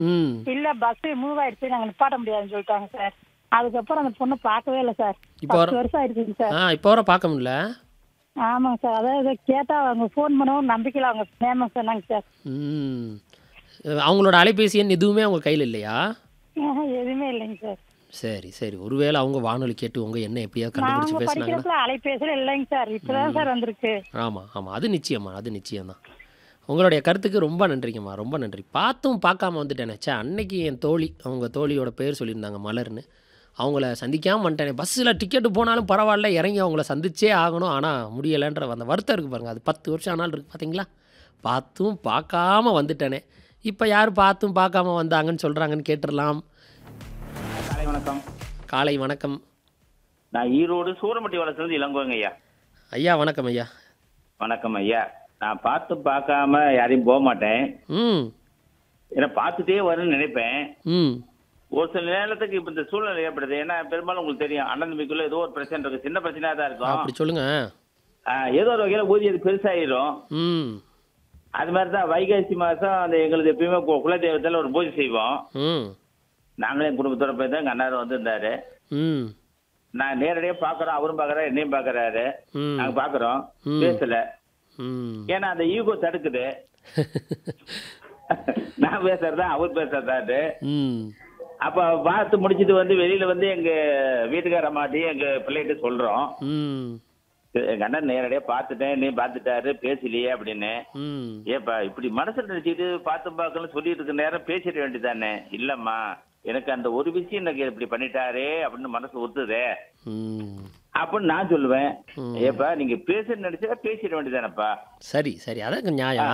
ம் இல்ல bus move ஆயிடுச்சு நாங்க நிப்பாட்ட முடியாதுன்னு சொல்லிட்டாங்க சார் அதுக்கப்புறம் அந்த பொண்ணு பார்க்கவே இல்லை சார் இப்போ வர- பத்து வருஷம் ஆயிடுச்சுங்க சார் ஆ இப்போ வர பார்க்க முடியல ஆமாங்க சார் அதாவது கேட்டா அவங்க ஃபோன் பண்ணவும் நம்பிக்கையில அவங்க நேமம் சொன்னாங்க சார் ம் அவங்களோட அலைபேசி எண் எதுவுமே அவங்க கையில் இல்லையா ஆஹா, எதுவுமே இல்லைங்க சார் சரி சரி ஒருவேளை அவங்க வானொலி கேட்டு உங்க என்ன எப்படியாவது கண்டுபிடிச்சு நாங்க பேசுனாங்கன்னா படிக்கிறப்பல அலைபேசியில இல்லைங்க சார் இப்பதான் சார் வந்திருக்கு ஆமாம் ஆமாம் அது நிச்சயமா அது நிச்சயம்தான் உங்களுடைய கருத்துக்கு ரொம்ப நன்றிங்கம்மா ரொம்ப நன்றி பார்த்தும் பார்க்காம வந்துட்டேனே ச்சே அன்னைக்கு என் தோழி அவங்க தோழியோட பேர் சொல்லியிருந்தாங்க மலர்னு அவங்கள சந்திக்காமல் வந்துட்டேனே பஸ்ஸில் டிக்கெட்டு போனாலும் பரவாயில்ல இறங்கி அவங்கள சந்திச்சே ஆகணும் ஆனால் முடியலைன்ற அந்த வருத்தம் இருக்குது பாருங்கள் அது பத்து வருஷம் ஆனாலும் இருக்குது பார்த்தீங்களா பார்த்தும் பார்க்காம வந்துட்டேனே இப்போ யார் பார்த்தும் பார்க்காம வந்தாங்கன்னு சொல்கிறாங்கன்னு கேட்டுடலாம் காலை வணக்கம் காலை வணக்கம் நான் ஈரோடு சூரமட்டி வளர்த்துலேருந்து இளங்கோங்க ஐயா ஐயா வணக்கம் ஐயா வணக்கம் ஐயா நான் பார்த்து பார்க்காம யாரையும் போக மாட்டேன் ம் ஏன்னா பார்த்துட்டே வரும்னு நினைப்பேன் ம் ஒரு சில நேரத்துக்கு இப்போ இந்த சூழ்நிலை ஏற்படுது ஏன்னா பெரும்பாலும் உங்களுக்கு தெரியும் அண்ணன் தம்பிக்குள்ள ஏதோ ஒரு பிரச்சனை இருக்கு சின்ன பிரச்சனையா தான் இருக்கும் அப்படி சொல்லுங்கள் ஆ, ஏதோ ஒரு வகையில ஊதியம் பெருசாயிரும் ம் அது மாதிரி தான் வைகாசி மாசம் அந்த எங்களுக்கு எப்பயுமே கு- குலதெய்வத்தில் ஒரு பூஜை செய்வோம் ம் நாங்களே என் குடும்பத்தோட போய் தான் எங்க அண்ணார் வந்திருந்தாரு ம் நான் நேரடியாக பார்க்குறோம் அவரும் பார்க்குறாரு என்னையும் பார்க்குறாரு ம் நாங்க பார்க்குறோம் ம். பேசல ம் ஏன்னா அந்த ஈகோ தடுக்குது நான் பேசுறதா அவர் பேசுறதாட்டு ம் அப்ப பார்த்து முடிச்சிட்டு வந்து வெளியில வந்து எங்க வீட்டுக்கார மாட்டி எங்க பிள்ளைகிட்ட சொல்றோம் ம் எங்க அண்ணன் நேரடியா பார்த்துட்டேன் நீ பார்த்துட்டாரு பேசலையே அப்படின்னு ம் ஏப்பா இப்படி மனசுல நினைச்சிட்டு பார்த்து பார்க்கணும் சொல்லிட்டு இருக்க நேரம் பேசிட வேண்டியதானே இல்லம்மா எனக்கு அந்த ஒரு விஷயம் எனக்கு இப்படி பண்ணிட்டாரே அப்படின்னு மனசு ஒத்துதே ம் அப்படின்னு நான் சொல்லுவேன் ம். ஏப்பா நீங்க பேச நினைச்சா பேசிட வேண்டியதானப்பா சரி சரி அதான் நியாயம்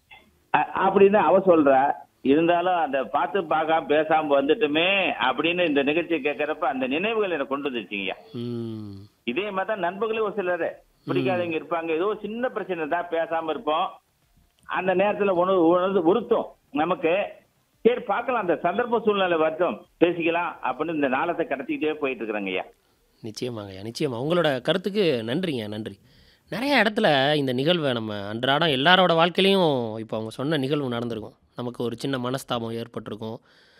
அ- அப்படின்னு அவ சொல்றா இருந்தாலும் அந்த பார்த்து பார்க்காம பேசாம வந்துட்டுமே அப்படின்னு இந்த நிகழ்ச்சியை கேட்கறப்ப அந்த நினைவுகள் எனக்கு கொண்டு வந்துருச்சுங்கய்யா ம் இதே மாதிரி தான் நண்பர்களே ஒரு சிலர் பிடிக்காதவங்க இருப்பாங்க ஏதோ ஒரு சின்ன பிரச்சனை தான் பேசாம இருப்போம் அந்த நேரத்துல உணவு உணர்ந்து உறுத்தும் நமக்கு சரி பார்க்கலாம் அந்த சந்தர்ப்ப சூழ்நிலை வருத்தம் பேசிக்கலாம் அப்படின்னு இந்த நாளத்தை கடத்திக்கிட்டே போயிட்டு இருக்கிறேங்க ஐயா நிச்சயமாங்கய்யா நிச்சயமா உங்களோட கருத்துக்கு நன்றிங்க நன்றி நிறைய இடத்துல இந்த நிகழ்வை நம்ம அன்றாடம் எல்லாரோட வாழ்க்கையிலையும் இப்போ அவங்க சொன்ன நிகழ்வு நடந்திருக்கும் நமக்கு ஒரு சின்ன மனஸ்தாபம் ஏற்பட்டிருக்கும்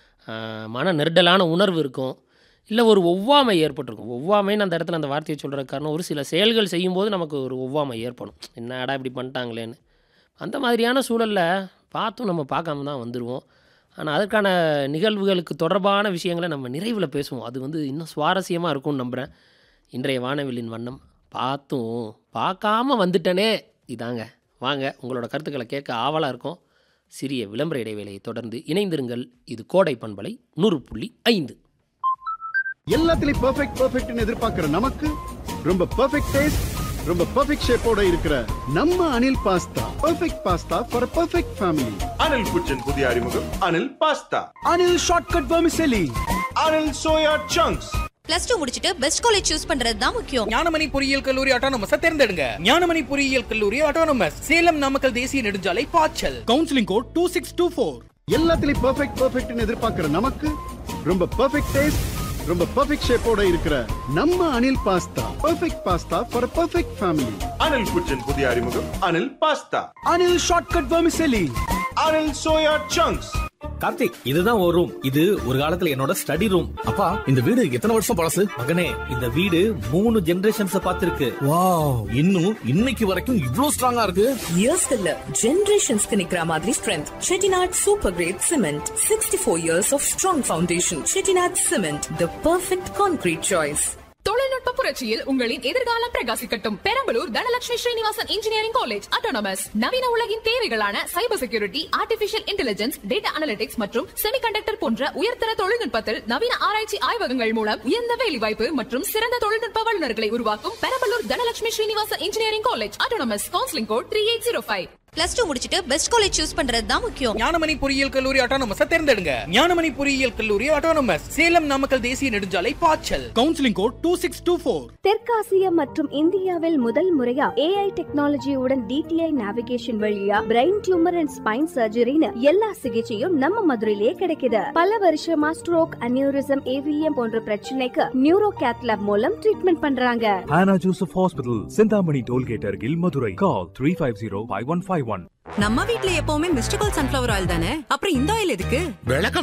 ஆஹ் மன நெருடலான உணர்வு இருக்கும் இல்லை ஒரு ஒவ்வாமை ஏற்பட்டிருக்கும் ஒவ்வாமைன்னு அந்த இடத்துல அந்த வார்த்தையை சொல்கிற காரணம் ஒரு சில செயல்கள் செய்யும்போது நமக்கு ஒரு ஒவ்வாமை ஏற்படும் என்னடா இப்படி பண்ணிட்டாங்களேன்னு அந்த மாதிரியான சூழலில் பார்த்தும் நம்ம பார்க்காம தான் வந்துடுவோம் ஆனால் அதற்கான நிகழ்வுகளுக்கு தொடர்பான விஷயங்களை நம்ம நிறைவில் பேசுவோம் அது வந்து இன்னும் சுவாரஸ்யமாக இருக்கும்னு நம்புகிறேன் இன்றைய வானவில்லின் வண்ணம் பார்த்தும் பார்க்காம வந்துட்டனே இதாங்க வாங்க உங்களோட கருத்துக்களை கேட்க ஆவலாக இருக்கும் சிறிய விளம்பர இடைவேளையை தொடர்ந்து இணைந்திருங்கள் இது கோடை பண்பலை நூறு புள்ளி ஐந்து எல்லாத்துலயும் பெர்ஃபெக்ட் பெர்ஃபெக்ட்னு எதிர்பார்க்கிற நமக்கு ரொம்ப பெர்ஃபெக்ட் டேஸ்ட் ரொம்ப பெர்ஃபெக்ட் ஷேப்போட இருக்கிற நம்ம Anil pasta perfect pasta for perfect family Anil kitchen புதிய அறிமுகம் Anil pasta Anil shortcut vermicelli Anil soya chunks plus two முடிச்சிட்டு பெஸ்ட் காலேஜ் சூஸ் பண்றது தான் முக்கியம் ஞானமணி பொறியியல் கல்லூரி ஆட்டோனமஸ் தேர்ந்தெடுங்க ஞானமணி பொறியியல் கல்லூரி ஆட்டோனமஸ் சேலம் நாமக்கல் தேசிய நெடுஞ்சாலை பாய்ச்சல் counselling code two six two four எல்லாத்துலயும் பெர்ஃபெக்ட் பெர்ஃபெக்ட்னு எதிர்பார்க்கிற நமக்கு ரொம்ப பெர்ஃபெக்ட் டேஸ்ட் ரொம்ப பெர்ஃபெக்ட் ஷேப்போட இருக்கிற நம்ம Anil pasta perfect pasta for perfect family Anil kitchen புதிய அறிமுகம் Anil pasta Anil shortcut vermicelli Anil soya chunks Karthik இதுதான் ஒரு ரூம் இது ஒரு காலத்துல என்னோட ஸ்டடி ரூம் அப்பா இந்த வீடு எத்தனை வருஷம் பழசு மகனே இந்த வீடு மூணு ஜெனரேஷன்ஸ் பார்த்திருக்கு வாவ் இன்னும் இன்னைக்கு வரைக்கும் இவ்ளோ ஸ்ட்ராங்கா இருக்கு இயர்ஸ் இல்ல ஜெனரேஷன்ஸ்க்கு நிக்கிற மாதிரி strength Chettinad super grade cement sixty four years of strong foundation Chettinad cement the perfect concrete choice தொழில்நுட்ப புரட்சியில் உங்களின் எதிர்காலம் பிரகாசிக்கட்டும் Perambalur Dhanalakshmi Srinivasan engineering college autonomous நவீன உலகின் தேவைகளான cyber security artificial intelligence data analytics மற்றும் செமிகண்டக்டர் போன்ற உயர்தர தொழில்நுட்பத்தில் நவீன ஆராய்ச்சி ஆய்வகங்கள் மூலம் உயர்ந்த வேலைவாய்ப்பு மற்றும் சிறந்த தொழில்நுட்ப வல்லுநர்களை உருவாக்கும் Perambalur Dhanalakshmi Srinivasan engineering college autonomous counselling code three eight zero five plus two முடிச்சிட்டு பெஸ்ட் காலேஜ் சூஸ் பண்றது தான் முக்கியம் ஞானமணி பொறியியல் கல்லூரி ஆட்டோனமஸ் தேர்ந்தெடுங்க ஞானமணி பொறியியல் கல்லூரி ஆட்டோனமஸ் சேலம் நாமக்கல் தேசிய நெடுஞ்சாலை பாய்ச்சல் counselling code two six two four தெற்காசியா மற்றும் இந்தியாவில் முதல் முறையா ஏஐ டெக்னாலஜியுடன் டிடிஐ நேவிகேஷன் வழியா பிரெயின் டியூமர் அண்ட் ஸ்பைன் சர்ஜரின்னு எல்லா சிகிச்சையும் நம்ம மதுரையிலேயே கிடைக்குது பல வருஷமா ஸ்ட்ரோக் அனியூரிசம் ஏவிஎம் போன்ற பிரச்சனைக்கு நியூரோ கேத்லாப் மூலம் ட்ரீட்மெண்ட் பண்றாங்க Hannah Joseph Hospital, Sindhamani Tollgate, Argil, Madurai. Call 350 5151. நம்ம வீட்ல எப்பவுமே மிஸ்டர் கோல்ட் சன்ஃபிளவர் ஆயில் தானே அப்புறம் இந்த ஆயில் எதுக்கு விளக்க